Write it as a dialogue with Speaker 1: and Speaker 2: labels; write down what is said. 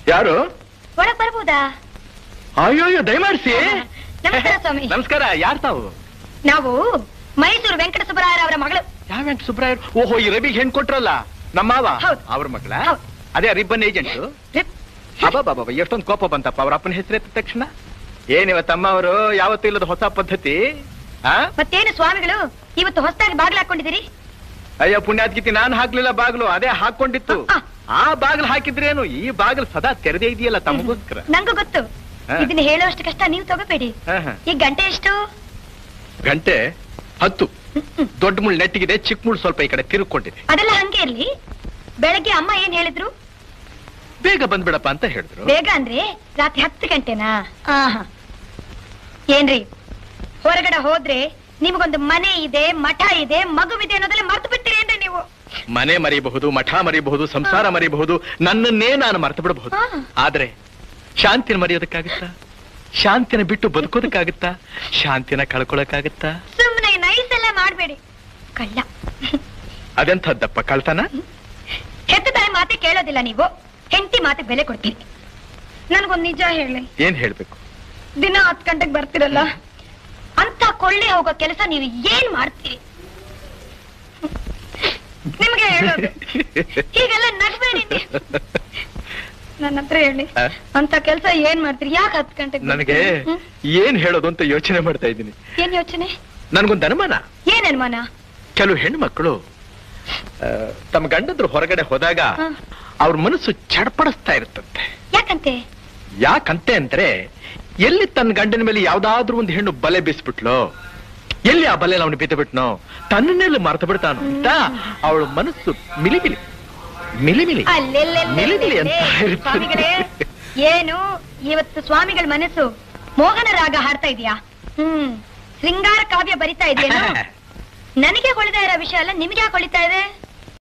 Speaker 1: ಯಾರು
Speaker 2: ಒಳಗ್ ಬರ್ಬೋದಾ
Speaker 1: ಅಯ್ಯೋ ಅಯ್ಯೋ ದಯಮಾಡಿಸಿ
Speaker 2: ನಮಸ್ಕಾರ ಸ್ವಾಮಿ.
Speaker 1: ನಮಸ್ಕಾರ ಯಾರು ತಾವು
Speaker 2: ನಾವು ಮೈಸೂರು ವೆಂಕಟ ಸುಬ್ಬರಾಯರ ಅವರ ಮಗಳು
Speaker 1: ಯಾವೆಂಟ್ ಸುಬ್ರಾಯ ಓಹೋ ಈ ರವಿಗೆ ಹೆಣ್ ಕೊಟ್ರಲ್ಲ ನಮ್ಮವ
Speaker 2: ಹೌದು.
Speaker 1: ಅವ್ರ ಮಗಳ
Speaker 2: ಹೌದು.
Speaker 1: ಅದೇ ರಿಬ್ಬನ್ ಏಜೆಂಟ್
Speaker 2: ರಿಪ್.
Speaker 1: ಅಬ್ಬಬ್ಬಬ್ಬ ಎಷ್ಟೊಂದು ಕೋಪ ಬಂತಪ್ಪ ಅವ್ರ ಅಪ್ಪನ ಹೆಸರು ಎತ್ತ ತಕ್ಷಣ ಏನಿವತ್ತಮ್ಮ ಅವರು ಯಾವತ್ತೂ ಇಲ್ಲದ ಹೊಸ ಪದ್ಧತಿ ಆ
Speaker 2: ಮತ್ತೇನು ಸ್ವಾಮಿಗಳು ಇವತ್ತು ಹೊಸದಾಗಿ ಬಾಗಿಲು ಹಾಕೊಂಡಿದ್ದೀರಿ
Speaker 1: ಅಯ್ಯೋ ಪುಣ್ಯಾತ್ಗಿತಿ ನಾನು ಹಾಕ್ಲಿಲ್ಲ ಬಾಗ್ಲು ಅದೇ ಹಾಕೊಂಡಿತ್ತು
Speaker 2: ಆ,
Speaker 1: ಆ ಬಾಗಿಲು ಹಾಕಿದ್ರೇನು ಈ ಬಾಗಿಲು ಸದಾ ತೆರೆದೇ ಇದೆಯಲ್ಲ ತಮಗೋಸ್ಕರ
Speaker 2: ನಂಗೂ ಗೊತ್ತು
Speaker 1: ಹಾ.
Speaker 2: ಇದನ್ನ ಹೇಳುವಷ್ಟು ಕಷ್ಟ ನೀವು ತಗೋಬೇಡಿ
Speaker 1: ಹಾ, ಹಾ.
Speaker 2: ಈ ಗಂಟೆ ಎಷ್ಟು
Speaker 1: ಗಂಟೆ ಹತ್ತು ದೊಡ್ಡ ಮುಳ್ ನೆಟ್ಟಿಗಿದೆ ಚಿಕ್ಕ ಮುಳ್ ಸ್ವಲ್ಪ ಈ ಕಡೆ ತಿರುಕೊಂಡಿದೆ
Speaker 2: ಅದೆಲ್ಲ ಹಂಗೆ ಇರ್ಲಿ ಬೆಳಗ್ಗೆ ಅಮ್ಮ ಏನ್ ಹೇಳಿದ್ರು
Speaker 1: ಬೇಗ ಬಂದ್ಬಿಡಪ್ಪ ಅಂತ ಹೇಳಿದ್ರು
Speaker 2: ಬೇಗ ಅಂದ್ರೆ ರಾತ್ರಿ ಹತ್ತು ಗಂಟೆನಾ ಆಹಾ ಏನ್ರಿ ಹೊರಗಡೆ ಹೋದ್ರೆ ನಿಮಗೊಂದು ಮನೆ ಇದೆ ಮಠ ಇದೆ ಮಗುವಿದೆ ಅನ್ನೋದೆಲ್ಲ ಮರ್ತು ಬಿಡ್ತೀರಿ ಅಂದ್ರೆ ನೀವು
Speaker 1: ಮನೆ ಮರಿಬಹುದು ಮಠ ಮರಿಬಹುದು ಸಂಸಾರ ಮರಿಬಹುದು ನನ್ನನ್ನೇ ನಾನು ಮರ್ತು ಬಿಡಬಹುದು
Speaker 2: ಹಾ.
Speaker 1: ಆದ್ರೆ ಶಾಂತಿನ ಮರೆಯೋದಕ್ಕಾಗುತ್ತಾ ಶಾಂತಿನ ಬಿಟ್ಟು ಬದುಕೋದಕ್ಕಾಗುತ್ತಾ ಶಾಂತಿನ ಕಳ್ಕೊಳಕ್ಕಾಗುತ್ತಾ
Speaker 2: ಸುಮ್ಮನೆ ನೈಸ್ ಎಲ್ಲ ಮಾಡ್ಬೇಡಿ ಕಳ್ಳ
Speaker 1: ಅದೆಂಥದ್ದಪ್ಪ ಕಳ್ತನ
Speaker 2: ಹೆತ್ತ ತಾಯಿ ಮಾತೆ ಕೇಳೋದಿಲ್ಲ ನೀವು ಹೆಂಡತಿ ಮಾತೆ ಬೆಲೆ ಕೊಡ್ತೀರಿ ನನ್ಗೊಂದ್ ನಿಜ ಹೇಳಿ
Speaker 1: ಏನ್ ಹೇಳ್ಬೇಕು
Speaker 2: ದಿನ ಹತ್ತು ಗಂಟೆಗೆ ಬರ್ತಿರಲ್ಲ ಅಂತ ಕೊಳ್ಳೆ ಹೋಗೋ ಕೆಲಸ ನೀವು ಏನ್ ಮಾಡ್ತೀರಿ ನಿಮ್ಗೆ ಹೇಳೋದು ಹೀಗೆಲ್ಲ ನಗ್ಬೇಡಿ ನೀವು. ನನ್ನ ಹತ್ರ ಹೇಳಿ
Speaker 1: ಆ?
Speaker 2: ಅಂತ ಕೆಲಸ ಏನ್ ಮಾಡ್ತೀರಿ ಯಾಕೆ ಹತ್ತು ಗಂಟೆಗೆ
Speaker 1: ನನಗೆ
Speaker 2: ಹ್ಮ್?
Speaker 1: ಏನ್ ಹೇಳೋದು ಅಂತ ಯೋಚನೆ ಮಾಡ್ತಾ ಇದ್ದೀನಿ
Speaker 2: ಏನ್ ಯೋಚನೆ
Speaker 1: ನನ್ಗೊಂದು ಅನುಮಾನ
Speaker 2: ಏನ್ ಅನುಮಾನ
Speaker 1: ಕೆಲವು ಹೆಣ್ಮಕ್ಳು ಆ, ತಮ್ಮ ಗಂಡಂದ್ರು ಹೊರಗಡೆ ಹೋದಾಗ
Speaker 2: ಹ.
Speaker 1: ಅವ್ರ ಮನಸ್ಸು ಚಡ್ಪಡಿಸ್ತಾ ಇರುತ್ತಂತೆ
Speaker 2: ಯಾಕಂತೆ
Speaker 1: ಯಾಕಂತೆ ಅಂದ್ರೆ ಎಲ್ಲಿ ತನ್ನ ಗಂಡನ ಮೇಲೆ ಯಾವ್ದಾದ್ರೂ ಒಂದು ಹೆಣ್ಣು ಬಲೆ ಬೀಸ್ಬಿಟ್ಲು ಎಲ್ಲಿ ಆ ಬಲೆ ಅವನು ಬಿದ್ದು ಬಿಟ್ನೋ ತನ್ನನ್ನೆಲ್ಲ ಮರ್ತು ಬಿಡ್ತಾನು ಅಂತ ಅವಳ ಮನಸ್ಸು ಮಿಲಿಮಿಲಿ ಮಿಲಿಮಿಲಿ ಮಿಲಿಮಿಲಿ ಅಂತ ಇರ್ತದೆ.
Speaker 2: ಸ್ವಾಮಿಗಳೇ ಏನು ಇವತ್ತು ಸ್ವಾಮಿಗಳ ಮನಸ್ಸು ಮೋಹನ ರಾಗ ಹಾಡ್ತಾ ಇದೆಯಾ ಹ್ಮ್ ಶೃಂಗಾರ ಕಾವ್ಯ ಬರಿತಾ ಇದೆಯೇನು ನನಗೆ ಹೊಳಿತಾ ಇರೋ ವಿಷಯ ಅಲ್ಲ ನಿಮ್ಗೆ ಯಾಕೆ ಹೊಳಿತಾ ಇದೆ